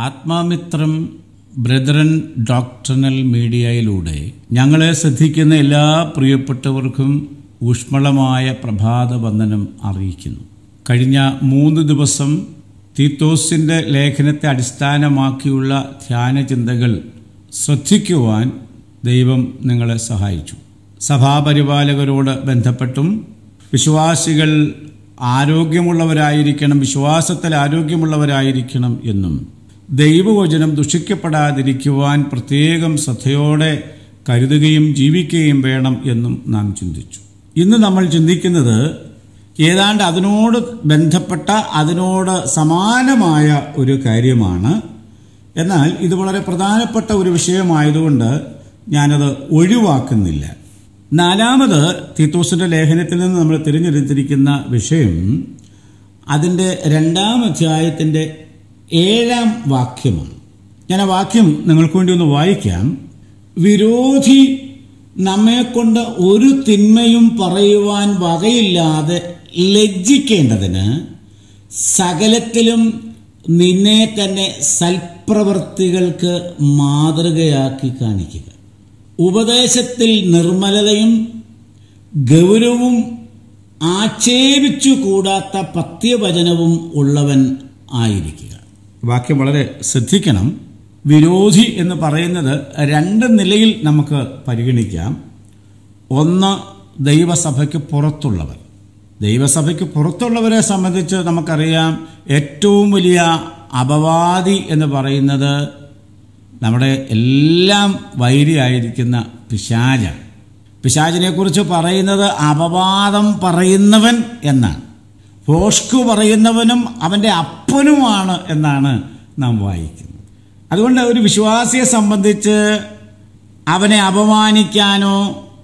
ആത്മാമിത്രം brethren ഡോക്ടർണൽ മീഡിയയിലൂടെ ഞങ്ങളെ ശ്രദ്ധിക്കുന്ന എല്ലാ പ്രിയപ്പെട്ടവർക്കും ഊഷ്മളമായ പ്രഭാത വന്ദനം അറിയിക്കുന്നു കഴിഞ്ഞ മൂന്ന് ദിവസം തീത്തോസിൻ്റെ ലേഖനത്തെ അടിസ്ഥാനമാക്കിയുള്ള ധ്യാന ചിന്തകൾ ശ്രദ്ധിക്കുവാൻ ദൈവം നിങ്ങളെ സഹായിച്ചു സഭാപരിപാലകരോട് ബന്ധപ്പെട്ടും വിശ്വാസികൾ ആരോഗ്യമുള്ളവരായിരിക്കണം വിശ്വാസത്തിൽ ആരോഗ്യമുള്ളവരായിരിക്കണം എന്നും ദൈവവചനം ദുഷിക്കപ്പെടാതിരിക്കുവാൻ പ്രത്യേകം ശ്രദ്ധയോടെ കരുതുകയും ജീവിക്കുകയും വേണം എന്നും നാം ചിന്തിച്ചു ഇന്ന് നമ്മൾ ചിന്തിക്കുന്നത് ഏതാണ്ട് അതിനോട് ബന്ധപ്പെട്ട അതിനോട് സമാനമായ ഒരു കാര്യമാണ് എന്നാൽ ഇത് വളരെ പ്രധാനപ്പെട്ട ഒരു വിഷയമായതുകൊണ്ട് ഞാനത് ഒഴിവാക്കുന്നില്ല നാലാമത് തീത്തോസിന്റെ ലേഖനത്തിൽ നിന്ന് നമ്മൾ തിരഞ്ഞെടുത്തിരിക്കുന്ന വിഷയം അതിൻ്റെ രണ്ടാം അധ്യായത്തിൻ്റെ ഏഴാം വാക്യമാണ് ഞാൻ ആ വാക്യം നിങ്ങൾക്ക് വേണ്ടി ഒന്ന് വായിക്കാം വിരോധി നമ്മെക്കൊണ്ട് ഒരു തിന്മയും പറയുവാൻ വകയില്ലാതെ ലജ്ജിക്കേണ്ടതിന് സകലത്തിലും നിന്നെ തന്നെ സൽപ്രവൃത്തികൾക്ക് മാതൃകയാക്കി കാണിക്കുക ഉപദേശത്തിൽ നിർമ്മലതയും ഗൗരവവും ആക്ഷേപിച്ചു കൂടാത്ത പത്യവചനവും ഉള്ളവൻ ആയിരിക്കുക വാക്യം വളരെ ശ്രദ്ധിക്കണം വിരോധി എന്ന് പറയുന്നത് രണ്ട് നിലയിൽ നമുക്ക് പരിഗണിക്കാം ഒന്ന് ദൈവസഭയ്ക്ക് പുറത്തുള്ളവർ ദൈവസഭയ്ക്ക് പുറത്തുള്ളവരെ സംബന്ധിച്ച് നമുക്കറിയാം ഏറ്റവും വലിയ അപവാദി എന്ന് പറയുന്നത് നമ്മുടെ എല്ലാം വൈരിയായിരിക്കുന്ന പിശാച പിശാചിനെ കുറിച്ച് പറയുന്നത് അപവാദം പറയുന്നവൻ എന്നാണ് ഫോഷ്കു പറയുന്നവനും അവൻ്റെ അപ്പനുമാണ് എന്നാണ് നാം വായിക്കുന്നത് അതുകൊണ്ട് ഒരു വിശ്വാസിയെ സംബന്ധിച്ച് അവനെ അപമാനിക്കാനോ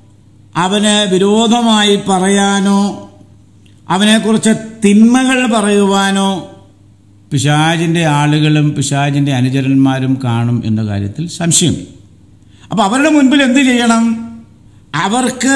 അവന് വിരോധമായി പറയാനോ അവനെക്കുറിച്ച് തിന്മകൾ പറയുവാനോ പിശാജിൻ്റെ ആളുകളും പിശാജിൻ്റെ അനുചരന്മാരും കാണും എന്ന കാര്യത്തിൽ സംശയം അപ്പോൾ അവരുടെ മുൻപിൽ എന്ത് ചെയ്യണം അവർക്ക്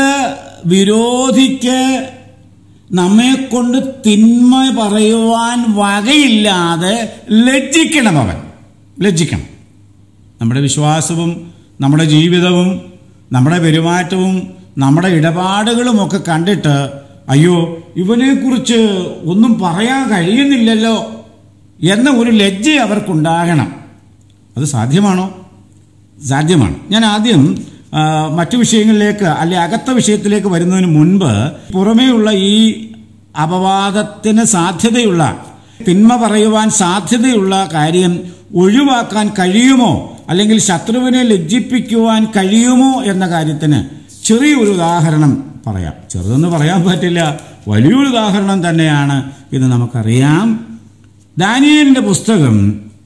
വിരോധിക്ക് നമ്മെക്കൊണ്ട് തിന്മ പറയുവാൻ വകയില്ലാതെ ലജ്ജിക്കണം അവൻ ലജ്ജിക്കണം നമ്മുടെ വിശ്വാസവും നമ്മുടെ ജീവിതവും നമ്മുടെ പെരുമാറ്റവും നമ്മുടെ ഇടപാടുകളുമൊക്കെ കണ്ടിട്ട് അയ്യോ ഇവനെക്കുറിച്ച് ഒന്നും പറയാൻ കഴിയുന്നില്ലല്ലോ എന്ന ഒരു ലജ്ജ അവർക്കുണ്ടാകണം അത് സാധ്യമാണോ സാധ്യമാണ് ഞാൻ ആദ്യം ആ, മറ്റു വിഷയങ്ങളിലേക്ക് അല്ലെ അകത്ത വിഷയത്തിലേക്ക് വരുന്നതിന് മുൻപ് പുറമേയുള്ള ഈ അപവാദത്തിന് സാധ്യതയുള്ള തിന്മ പറയുവാൻ സാധ്യതയുള്ള കാര്യം ഒഴിവാക്കാൻ കഴിയുമോ അല്ലെങ്കിൽ ശത്രുവിനെ ലജ്ജിപ്പിക്കുവാൻ കഴിയുമോ എന്ന കാര്യത്തിന് ചെറിയൊരു ഉദാഹരണം പറയാം ചെറുതെന്ന് പറയാൻ പറ്റില്ല വലിയൊരു ഉദാഹരണം തന്നെയാണ് ഇത് നമുക്കറിയാം ദാനിയലിന്റെ പുസ്തകം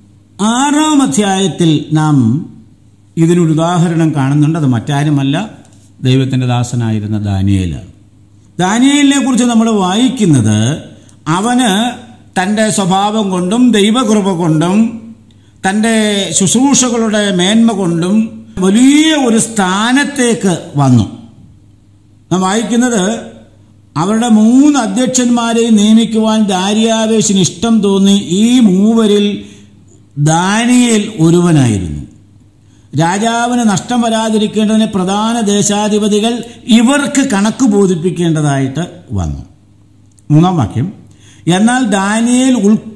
ആറാം അധ്യായത്തിൽ നാം ഇതിനൊരു ഉദാഹരണം കാണുന്നുണ്ട് അത് മറ്റാരുമല്ല ദൈവത്തിൻ്റെ ദാസനായിരുന്ന ദാനിയേലാണ് ദാനിയേലിനെ കുറിച്ച് നമ്മൾ വായിക്കുന്നത് അവന് തൻ്റെ സ്വഭാവം കൊണ്ടും ദൈവകൃപ കൊണ്ടും തൻ്റെ ശുശ്രൂഷകളുടെ മേന്മ കൊണ്ടും വലിയ ഒരു സ്ഥാനത്തേക്ക് വന്നു നാം വായിക്കുന്നത് അവരുടെ മൂന്ന് അധ്യക്ഷന്മാരെയും നിയമിക്കുവാൻ ദാരിയാവേശിന് ഇഷ്ടം തോന്നി ഈ മൂവരിൽ ദാനിയേൽ ഒരുവനായിരുന്നു രാജാവിന് നഷ്ടം വരാതിരിക്കേണ്ടതിന് പ്രധാന ദേശാധിപതികൾ ഇവർക്ക് കണക്ക് ബോധിപ്പിക്കേണ്ടതായിട്ട് വന്നു മൂന്നാം വാക്യം എന്നാൽ ദാനിയേൽ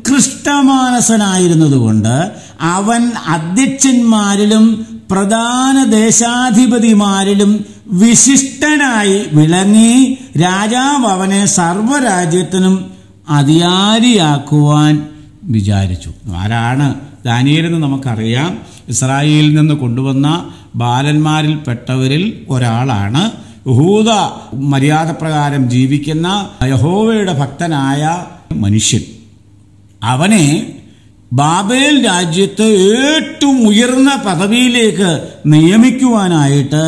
ഉത്കൃഷ്ടമാനസനായിരുന്നതുകൊണ്ട് അവൻ അധ്യക്ഷന്മാരിലും പ്രധാന ദേശാധിപതിമാരിലും വിശിഷ്ടനായി വിളങ്ങി രാജാവ് അവനെ സർവ്വരാജ്യത്തിനും അധികാരിയാക്കുവാൻ വിചാരിച്ചു ആരാണ് ദാനിയേലെന്ന് നമുക്കറിയാം ഇസ്രായേലിൽ നിന്ന് കൊണ്ടുവന്ന ബാലന്മാരിൽപ്പെട്ടവരിൽ ഒരാളാണ് യഹൂദ മര്യാദപ്രകാരം ജീവിക്കുന്ന യഹോവയുടെ ഭക്തനായ മനുഷ്യൻ അവനെ ബാബേൽ രാജ്യത്ത് ഏറ്റവും ഉയർന്ന പദവിയിലേക്ക് നിയമിക്കുവാനായിട്ട്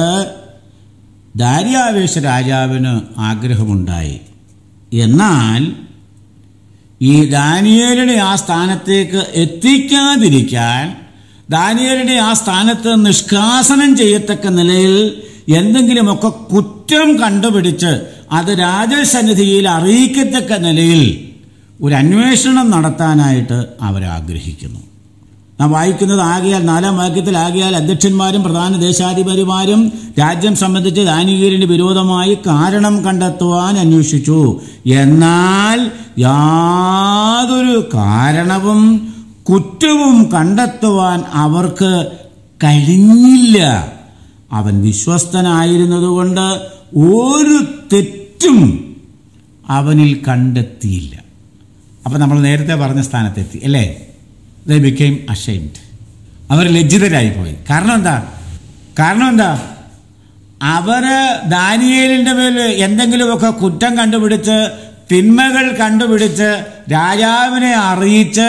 ദാര്യാവേശ രാജാവിന് ആഗ്രഹമുണ്ടായി എന്നാൽ ഈ ദാനിയേലിനെ ആ സ്ഥാനത്തേക്ക് എത്തിക്കാതിരിക്കാൻ ദാനിയേലിനെ ആ സ്ഥാനത്ത് നിഷ്കാസനം ചെയ്യത്തക്ക നിലയിൽ എന്തെങ്കിലുമൊക്കെ കുറ്റം കണ്ടുപിടിച്ച് അത് രാജസന്നിധിയിൽ അറിയിക്കത്തക്ക നിലയിൽ ഒരു അന്വേഷണം നടത്താനായിട്ട് അവരാഗ്രഹിക്കുന്നു നാം വായിക്കുന്നത് ആകിയാൽ നാലാം വാക്യത്തിൽ ആകിയാൽ അധ്യക്ഷന്മാരും പ്രധാന ദേശാധിപതിമാരും രാജ്യം സംബന്ധിച്ച് ദാനികേലിന് വിരോധമായി കാരണം കണ്ടെത്തുവാൻ അന്വേഷിച്ചു എന്നാൽ യാതൊരു കാരണവും കുറ്റവും കണ്ടെത്തുവാൻ അവർക്ക് കഴിഞ്ഞില്ല അവൻ വിശ്വസ്തനായിരുന്നതുകൊണ്ട് ഒരു തെറ്റും അവനിൽ കണ്ടെത്തിയില്ല അപ്പം നമ്മൾ നേരത്തെ പറഞ്ഞ സ്ഥാനത്തെത്തി അല്ലേ ദ ബിക്കെയിം അഷൈൻഡ് അവർ ലജ്ജിതരായിപ്പോയി കാരണം എന്താ കാരണം എന്താ അവര് ദാനിയേലിൻ്റെ മേൽ എന്തെങ്കിലുമൊക്കെ കുറ്റം കണ്ടുപിടിച്ച് തിന്മകൾ കണ്ടുപിടിച്ച് രാജാവിനെ അറിയിച്ച്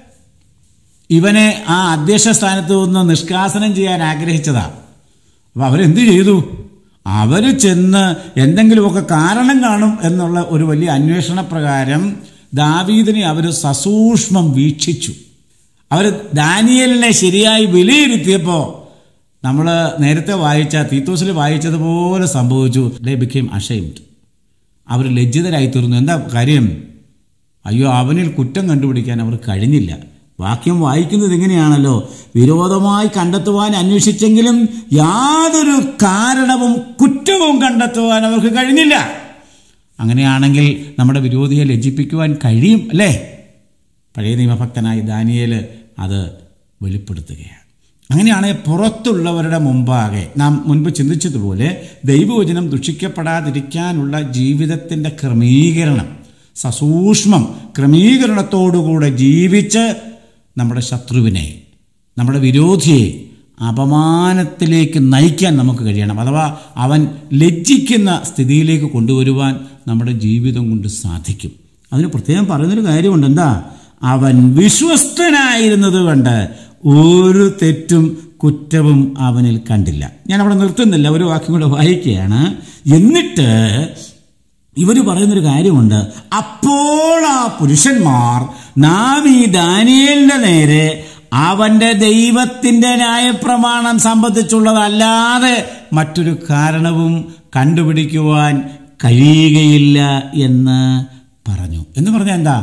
ഇവനെ ആ അധ്യക്ഷ സ്ഥാനത്ത് നിന്ന് നിഷ്കാസനം ചെയ്യാൻ ആഗ്രഹിച്ചതാ അപ്പൊ അവരെന്ത് ചെയ്തു അവർ ചെന്ന് എന്തെങ്കിലുമൊക്കെ കാരണം കാണും എന്നുള്ള ഒരു വലിയ അന്വേഷണ പ്രകാരം ദാവീദിനെ അവർ സസൂക്ഷ്മം വീക്ഷിച്ചു അവർ ദാനിയലിനെ ശരിയായി വിലയിരുത്തിയപ്പോൾ നമ്മൾ നേരത്തെ വായിച്ച തീത്തോസിൽ വായിച്ചതുപോലെ സംഭവിച്ചു ദേ ബിക്കെയിം അഷൈംഡ് അവർ ലജ്ജിതരായി തീർന്നു എന്താ കാര്യം അയ്യോ അവനിൽ കുറ്റം കണ്ടുപിടിക്കാൻ അവർ കഴിഞ്ഞില്ല വാക്യം വായിക്കുന്നത് ഇങ്ങനെയാണല്ലോ വിരോധമായി കണ്ടെത്തുവാൻ അന്വേഷിച്ചെങ്കിലും യാതൊരു കാരണവും കുറ്റവും കണ്ടെത്തുവാൻ അവർക്ക് കഴിഞ്ഞില്ല അങ്ങനെയാണെങ്കിൽ നമ്മുടെ വിരോധിയെ ലജ്ജിപ്പിക്കുവാൻ കഴിയും അല്ലേ പഴയ നിയമഭക്തനായി ദാനിയേൽ അത് വെളിപ്പെടുത്തുകയാണ് അങ്ങനെയാണ് പുറത്തുള്ളവരുടെ മുമ്പാകെ നാം മുൻപ് ചിന്തിച്ചതുപോലെ ദൈവവചനം ദുഷിക്കപ്പെടാതിരിക്കാനുള്ള ജീവിതത്തിൻ്റെ ക്രമീകരണം സസൂക്ഷ്മം ക്രമീകരണത്തോടുകൂടെ ജീവിച്ച് നമ്മുടെ ശത്രുവിനെ നമ്മുടെ വിരോധിയെ അപമാനത്തിലേക്ക് നയിക്കാൻ നമുക്ക് കഴിയണം അഥവാ അവൻ ലജ്ജിക്കുന്ന സ്ഥിതിയിലേക്ക് കൊണ്ടുവരുവാൻ നമ്മുടെ ജീവിതം കൊണ്ട് സാധിക്കും അതിന് പ്രത്യേകം പറയുന്നൊരു കാര്യമുണ്ട് എന്താ അവൻ വിശ്വസ്തനായിരുന്നത് കൊണ്ട് ഒരു തെറ്റും കുറ്റവും അവനിൽ കണ്ടില്ല ഞാൻ അവിടെ നിർത്തുന്നില്ല ഒരു വാക്യം കൂടെ വായിക്കുകയാണ് എന്നിട്ട് ഇവർ പറയുന്നൊരു കാര്യമുണ്ട് അപ്പോൾ ആ പുരുഷന്മാർ നാം ഈ ദാനിയലിന്റെ നേരെ അവന്റെ ദൈവത്തിന്റെ ന്യായപ്രമാണം സംബന്ധിച്ചുള്ളതല്ലാതെ മറ്റൊരു കാരണവും കണ്ടുപിടിക്കുവാൻ കഴിയുകയില്ല എന്ന് പറഞ്ഞു എന്ന് പറഞ്ഞാൽ എന്താ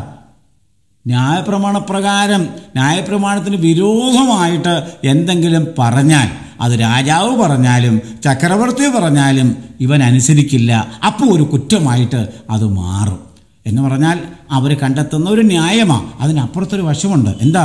ന്യായപ്രമാണപ്രകാരം ന്യായപ്രമാണത്തിന് വിരോധമായിട്ട് എന്തെങ്കിലും പറഞ്ഞാൽ അത് രാജാവ് പറഞ്ഞാലും ചക്രവർത്തി പറഞ്ഞാലും ഇവൻ അനുസരിക്കില്ല അപ്പോൾ ഒരു കുറ്റമായിട്ട് അത് മാറും എന്ന് പറഞ്ഞാൽ അവർ കണ്ടെത്തുന്ന ഒരു ന്യായമാണ് അതിനപ്പുറത്തൊരു വശമുണ്ട് എന്താ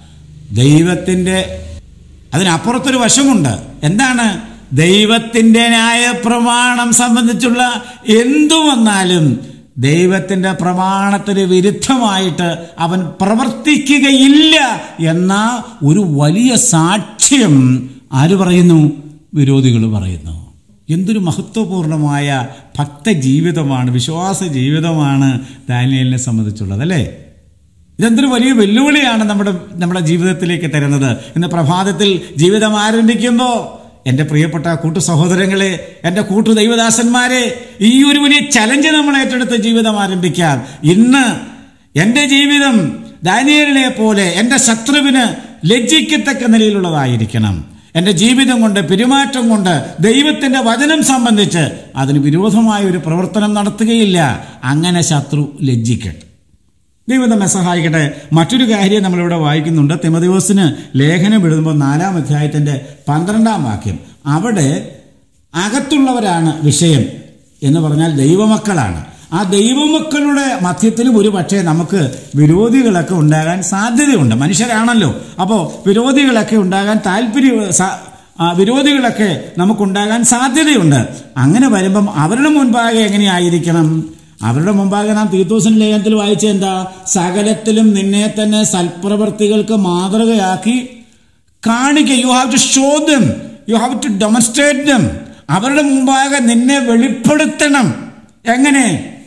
ദൈവത്തിൻ്റെ അതിനപ്പുറത്തൊരു വശമുണ്ട് എന്താണ് ദൈവത്തിൻ്റെ ന്യായപ്രമാണം സംബന്ധിച്ചുള്ള എന്തു വന്നാലും ദൈവത്തിൻ്റെ പ്രമാണത്തിന് വിരുദ്ധമായിട്ട് അവൻ പ്രവർത്തിക്കുകയില്ല എന്ന ഒരു വലിയ സാക്ഷ്യം ആര് പറയുന്നു വിരോധികൾ പറയുന്നു എന്തൊരു മഹത്വപൂർണമായ ഭക്തജീവിതമാണ് വിശ്വാസ ജീവിതമാണ് ദാനിയലിനെ സംബന്ധിച്ചുള്ളത് അല്ലേ ഇതെന്തൊരു വലിയ വെല്ലുവിളിയാണ് നമ്മുടെ നമ്മുടെ ജീവിതത്തിലേക്ക് തരുന്നത് ഇന്ന് പ്രഭാതത്തിൽ ജീവിതം ആരംഭിക്കുമ്പോൾ എൻ്റെ പ്രിയപ്പെട്ട കൂട്ടു സഹോദരങ്ങളെ എൻ്റെ കൂട്ടു ദൈവദാസന്മാരെ ഈ ഒരു വലിയ ചലഞ്ച് നമ്മൾ ഏറ്റെടുത്ത് ജീവിതം ആരംഭിക്കാം ഇന്ന് എൻ്റെ ജീവിതം ദാനിയലിനെ പോലെ എൻ്റെ ശത്രുവിന് ലജ്ജിക്കത്തക്ക നിലയിലുള്ളതായിരിക്കണം എൻ്റെ ജീവിതം കൊണ്ട് പെരുമാറ്റം കൊണ്ട് ദൈവത്തിൻ്റെ വചനം സംബന്ധിച്ച് അതിന് വിരോധമായ ഒരു പ്രവർത്തനം നടത്തുകയില്ല അങ്ങനെ ശത്രു ലജ്ജിക്കട്ടെ ദൈവം നമ്മെ സഹായിക്കട്ടെ മറ്റൊരു കാര്യം നമ്മളിവിടെ വായിക്കുന്നുണ്ട് തിമദിവസിന് ലേഖനം എഴുതുമ്പോൾ നാലാം അധ്യായത്തിൻ്റെ പന്ത്രണ്ടാം വാക്യം അവിടെ അകത്തുള്ളവരാണ് വിഷയം എന്ന് പറഞ്ഞാൽ ദൈവമക്കളാണ് ആ ദൈവമക്കളുടെ മധ്യത്തിലും ഒരു പക്ഷേ നമുക്ക് വിരോധികളൊക്കെ ഉണ്ടാകാൻ സാധ്യതയുണ്ട് മനുഷ്യരാണല്ലോ അപ്പോൾ വിരോധികളൊക്കെ ഉണ്ടാകാൻ താല്പര്യം സ- ആ, വിരോധികളൊക്കെ നമുക്കുണ്ടാകാൻ സാധ്യതയുണ്ട് അങ്ങനെ വരുമ്പം അവരുടെ മുൻപാകെ എങ്ങനെയായിരിക്കണം അവരുടെ മുമ്പാകെ നാം തീത്തോസിന്റെ ലേഖനത്തിൽ വായിച്ച എന്താ സകലത്തിലും നിന്നെ തന്നെ സൽപ്രവർത്തികൾക്ക് മാതൃകയാക്കി കാണിക്കുക you have to show them you have to demonstrate them അവരുടെ മുമ്പാകെ നിന്നെ വെളിപ്പെടുത്തണം എങ്ങനെ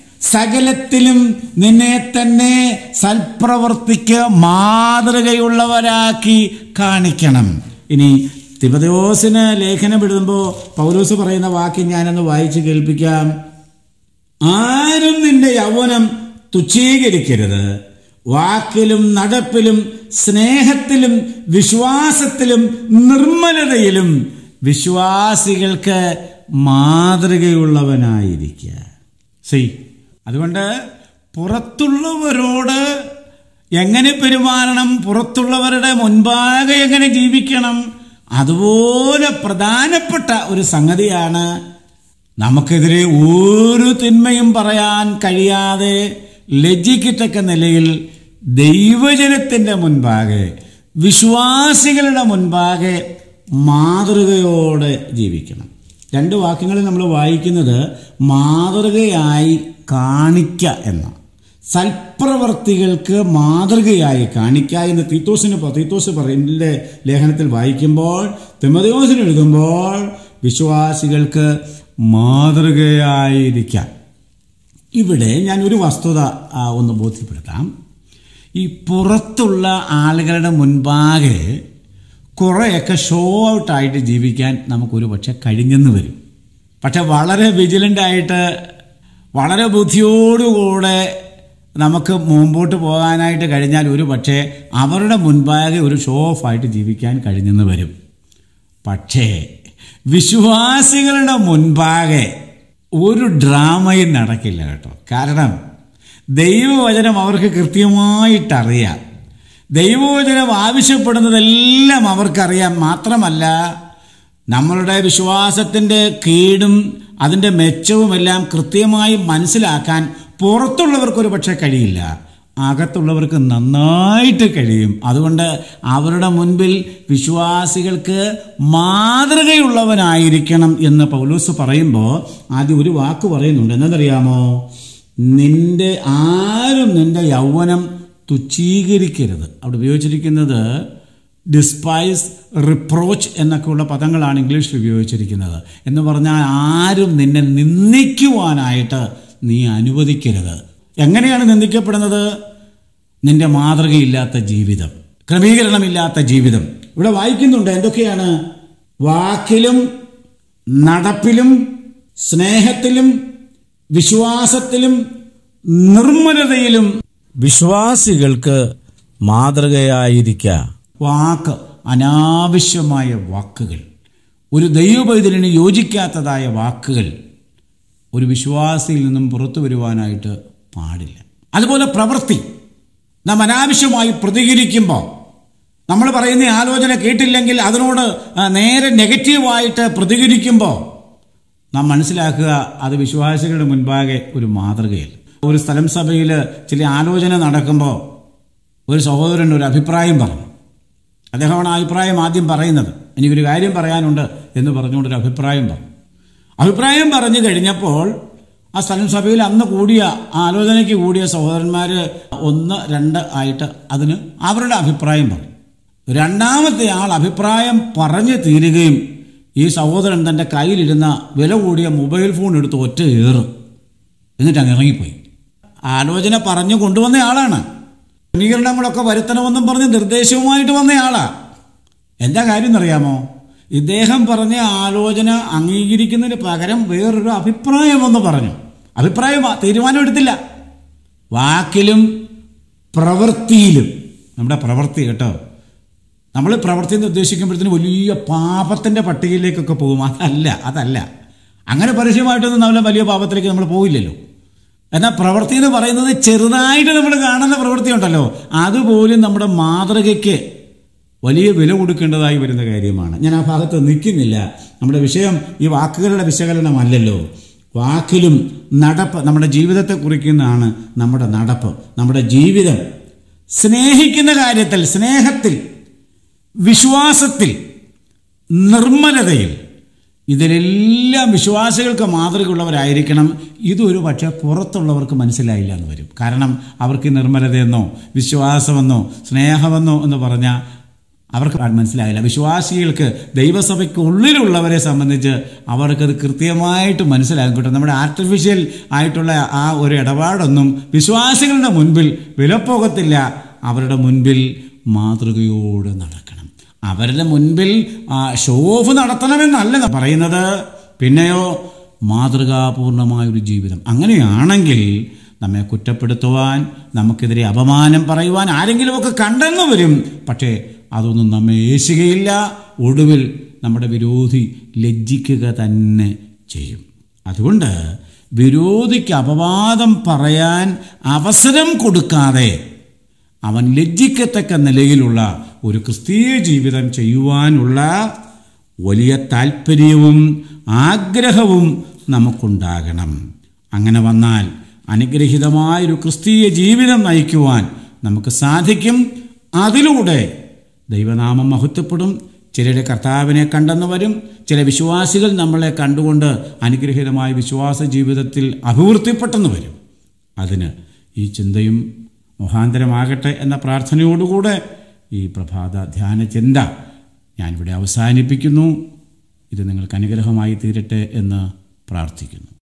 സകലത്തിലും നിന്നെ തന്നെ സൽപ്രവർത്തിക്ക് മാതൃകയുള്ളവരാക്കി കാണിക്കണം ഇനി തിബദോസിന് ലേഖനം എഴുതുമ്പോൾ പൗലോസ് പറയുന്ന വാക്യം ഞാനൊന്ന് വായിച്ച് കേൾപ്പിക്കാം ആരും നിന്റെ യൗവനം തുച്ഛീകരിക്കരുത് വാക്കിലും നടപ്പിലും സ്നേഹത്തിലും വിശ്വാസത്തിലും നിർമ്മലതയിലും വിശ്വാസികൾക്ക് മാതൃകയുള്ളവനായിരിക്കുക സി അതുകൊണ്ട് പുറത്തുള്ളവരോട് എങ്ങനെ പെരുമാറണം പുറത്തുള്ളവരുടെ മുൻപാകെ എങ്ങനെ ജീവിക്കണം അതുപോലെ പ്രധാനപ്പെട്ട ഒരു സംഗതിയാണ് നമുക്കെതിരെ ഒരു തിന്മയും പറയാൻ കഴിയാതെ ലജ്ജിക്കത്തക്ക നിലയിൽ ദൈവജനത്തിന്റെ മുൻപാകെ വിശ്വാസികളുടെ മുൻപാകെ മാതൃകയോടെ ജീവിക്കണം രണ്ട് വാക്യങ്ങളിൽ നമ്മൾ വായിക്കുന്നത് മാതൃകയായി കാണിക്ക എന്ന സൽപ്രവർത്തികൾക്ക് മാതൃകയായി കാണിക്ക എന്ന് തീത്തോസിന് പ- തീത്തോസ് പറയുന്ന ലേഖനത്തിൽ വായിക്കുമ്പോൾ തിമതയോസിന് എഴുതുമ്പോൾ വിശ്വാസികൾക്ക് മാതൃകയായിരിക്കാൻ ഇവിടെ ഞാൻ ഒരു വസ്തുത ആ, ഒന്ന് ബോധ്യപ്പെടുത്താം ഈ പുറത്തുള്ള ആളുകളുടെ മുൻപാകെ കുറേയൊക്കെ ഷോ ഔട്ടായിട്ട് ജീവിക്കാൻ നമുക്കൊരു പക്ഷെ കഴിഞ്ഞെന്ന് വരും പക്ഷെ വളരെ വിജിലൻ്റ് ആയിട്ട് വളരെ ബുദ്ധിയോടുകൂടെ നമുക്ക് മുമ്പോട്ട് പോകാനായിട്ട് കഴിഞ്ഞാൽ ഒരു പക്ഷേ അവരുടെ മുൻപാകെ ഒരു ഷോ ഓഫ് ആയിട്ട് ജീവിക്കാൻ കഴിഞ്ഞെന്ന് വരും പക്ഷേ വിശ്വാസികളുടെ മുൻപാകെ ഒരു ഡ്രാമയും നടക്കില്ല കേട്ടോ കാരണം ദൈവവചനം അവർക്ക് കൃത്യമായിട്ടറിയാം ദൈവവചനം ആവശ്യപ്പെടുന്നതെല്ലാം അവർക്കറിയാം മാത്രമല്ല നമ്മളുടെ വിശ്വാസത്തിൻ്റെ കീടും അതിൻ്റെ മെച്ചവുമെല്ലാം കൃത്യമായി മനസ്സിലാക്കാൻ പുറത്തുള്ളവർക്കൊരു പക്ഷേ കഴിയില്ല അകത്തുള്ളവർക്ക് നന്നായിട്ട് കഴിയും അതുകൊണ്ട് അവരുടെ മുൻപിൽ വിശ്വാസികൾക്ക് മാതൃകയുള്ളവനായിരിക്കണം എന്ന് പൗലൂസ് പറയുമ്പോൾ ആദ്യം ഒരു വാക്ക് പറയുന്നുണ്ട് എന്നറിയാമോ നിന്റെ ആരും നിന്റെ യൗവനം തുച്ഛീകരിക്കരുത് അവിടെ ഉപയോഗിച്ചിരിക്കുന്നത് ഡിസ്പൈസ് റിപ്രോച്ച് എന്നൊക്കെയുള്ള പദങ്ങളാണ് ഇംഗ്ലീഷിൽ ഉപയോഗിച്ചിരിക്കുന്നത് എന്ന് പറഞ്ഞാൽ ആരും നിന്നെ നിന്ദിക്കുവാനായിട്ട് നീ അനുവദിക്കരുത് എങ്ങനെയാണ് നിന്ദിക്കപ്പെടുന്നത് നിന്റെ മാതൃകയില്ലാത്ത ജീവിതം ക്രമീകരണമില്ലാത്ത ജീവിതം ഇവിടെ വായിക്കുന്നുണ്ട് എന്തൊക്കെയാണ് വാക്കിലും നടപ്പിലും സ്നേഹത്തിലും വിശ്വാസത്തിലും നിർമ്മലതയിലും വിശ്വാസികൾക്ക് മാതൃകയായിരിക്ക വാക്ക് അനാവശ്യമായ വാക്കുകൾ ഒരു ദൈവപൈതലിന് യോജിക്കാത്തതായ വാക്കുകൾ ഒരു വിശ്വാസിയിൽ നിന്നും പുറത്തു വരുവാനായിട്ട് പാടില്ല അതുപോലെ പ്രവൃത്തി നാം അനാവശ്യമായി പ്രതികരിക്കുമ്പോൾ നമ്മൾ പറയുന്ന ആലോചന കേട്ടില്ലെങ്കിൽ അതിനോട് ആ, നേരെ നെഗറ്റീവായിട്ട് പ്രതികരിക്കുമ്പോൾ നാം മനസ്സിലാക്കുക അത് വിശ്വാസികളുടെ മുൻപാകെ ഒരു മാതൃകയിൽ ഒരു സ്ഥലം സഭയിൽ ചില ആലോചന നടക്കുമ്പോൾ ഒരു സഹോദരൻ ഒരു അഭിപ്രായം പറഞ്ഞു അദ്ദേഹമാണ് ആ അഭിപ്രായം ആദ്യം പറയുന്നത് എനിക്കൊരു കാര്യം പറയാനുണ്ട് എന്ന് പറഞ്ഞുകൊണ്ട് ഒരു അഭിപ്രായം പറഞ്ഞു അഭിപ്രായം പറഞ്ഞു കഴിഞ്ഞപ്പോൾ ആ സ്ഥലം സഭയിൽ അന്ന് കൂടിയ ആ ആലോചനയ്ക്ക് കൂടിയ സഹോദരന്മാർ ഒന്ന് രണ്ട് ആയിട്ട് അതിന് അവരുടെ അഭിപ്രായം പറഞ്ഞു രണ്ടാമത്തെ ആൾ അഭിപ്രായം പറഞ്ഞു തീരുകയും ഈ സഹോദരൻ തൻ്റെ കയ്യിലിരുന്ന വില കൂടിയ മൊബൈൽ ഫോൺ എടുത്ത് ഒറ്റ ഏറ് എന്നിട്ട് അങ്ങ് ഇറങ്ങിപ്പോയി ആലോചന പറഞ്ഞു കൊണ്ടുവന്ന ആളാണ് ക്രമീകരണങ്ങളൊക്കെ വരുത്തണമെന്നും പറഞ്ഞ് നിർദ്ദേശവുമായിട്ട് വന്ന ആളാ എന്താ കാര്യം എന്നറിയാമോ ഇദ്ദേഹം പറഞ്ഞ ആലോചന അംഗീകരിക്കുന്നതിന് പകരം വേറൊരു അഭിപ്രായമെന്ന് പറഞ്ഞു അഭിപ്രായം തീരുമാനം എടുത്തില്ല വാക്കിലും പ്രവൃത്തിയിലും നമ്മുടെ പ്രവൃത്തി കേട്ടോ നമ്മൾ പ്രവൃത്തി എന്ന് ഉദ്ദേശിക്കുമ്പോഴത്തേന് വലിയ പാപത്തിൻ്റെ പട്ടികയിലേക്കൊക്കെ പോകും അതല്ല അതല്ല അങ്ങനെ പരസ്യമായിട്ടൊന്നും നമ്മൾ വലിയ പാപത്തിലേക്ക് നമ്മൾ പോയില്ലല്ലോ എന്നാൽ പ്രവൃത്തി എന്ന് പറയുന്നത് ചെറുതായിട്ട് നമ്മൾ കാണുന്ന പ്രവൃത്തി ഉണ്ടല്ലോ അതുപോലും നമ്മുടെ മാതൃകയ്ക്ക് വലിയ വില കൊടുക്കേണ്ടതായി വരുന്ന കാര്യമാണ് ഞാൻ ആ ഭാഗത്ത് നിൽക്കുന്നില്ല നമ്മുടെ വിഷയം ഈ വാക്കുകളുടെ വിശകലനമല്ലല്ലോ വാക്കിലും നടപ്പ് നമ്മുടെ ജീവിതത്തെ കുറിക്കുന്നതാണ് നമ്മുടെ നടപ്പ് നമ്മുടെ ജീവിതം സ്നേഹിക്കുന്ന കാര്യത്തിൽ സ്നേഹത്തിൽ വിശ്വാസത്തിൽ നിർമ്മലതയിൽ ഇതിലെല്ലാം വിശ്വാസികൾക്ക് മാതൃകയുള്ളവരായിരിക്കണം ഇതൊരു പക്ഷേ പുറത്തുള്ളവർക്ക് മനസ്സിലായില്ല എന്ന് വരും കാരണം അവർക്ക് നിർമ്മലതയെന്നോ വിശ്വാസമെന്നോ സ്നേഹമെന്നോ എന്ന് പറഞ്ഞാൽ അവർക്ക് മനസ്സിലായില്ല വിശ്വാസികൾക്ക് ദൈവസഭയ്ക്ക് ഉള്ളിലുള്ളവരെ സംബന്ധിച്ച് അവർക്കത് കൃത്യമായിട്ട് മനസ്സിലാകും കേട്ടോ നമ്മുടെ ആർട്ടിഫിഷ്യൽ ആയിട്ടുള്ള ആ ഒരു ഇടപാടൊന്നും വിശ്വാസികളുടെ മുൻപിൽ വിലപ്പോകത്തില്ല അവരുടെ മുൻപിൽ മാതൃകയോടെ നടക്കണം അവരുടെ മുൻപിൽ ഷോഫ് നടത്തണമെന്നല്ല പറയുന്നത് പിന്നെയോ മാതൃകാപൂർണമായൊരു ജീവിതം അങ്ങനെയാണെങ്കിൽ നമ്മെ കുറ്റപ്പെടുത്തുവാൻ നമുക്കെതിരെ അപമാനം പറയുവാൻ ആരെങ്കിലുമൊക്കെ കണ്ടെന്ന് വരും പക്ഷേ അതൊന്നും നമ്മെ ഏശുകയില്ല ഒടുവിൽ നമ്മുടെ വിരോധി ലജ്ജിക്കുക തന്നെ ചെയ്യും അതുകൊണ്ട് വിരോധിക്ക് അപവാദം പറയാൻ അവസരം കൊടുക്കാതെ അവൻ ലജ്ജിക്കത്തക്ക നിലയിലുള്ള ഒരു ക്രിസ്തീയ ജീവിതം ചെയ്യുവാനുള്ള വലിയ താല്പര്യവും ആഗ്രഹവും നമുക്കുണ്ടാകണം അങ്ങനെ വന്നാൽ അനുഗ്രഹീതമായൊരു ക്രിസ്തീയ ജീവിതം നയിക്കുവാൻ നമുക്ക് സാധിക്കും അതിലൂടെ ദൈവനാമം മഹത്വപ്പെടും ചിലരുടെ കർത്താവിനെ കണ്ടെന്ന് വരും ചില വിശ്വാസികൾ നമ്മളെ കണ്ടുകൊണ്ട് അനുഗ്രഹീതമായ വിശ്വാസ ജീവിതത്തിൽ അഭിവൃദ്ധിപ്പെട്ടെന്ന് വരും അതിന് ഈ ചിന്തയും മുഖാന്തരമാകട്ടെ എന്ന പ്രാർത്ഥനയോടുകൂടെ ഈ പ്രഭാത ധ്യാന ചിന്ത ഞാനിവിടെ അവസാനിപ്പിക്കുന്നു ഇത് നിങ്ങൾക്ക് അനുഗ്രഹമായി തീരട്ടെ എന്ന് പ്രാർത്ഥിക്കുന്നു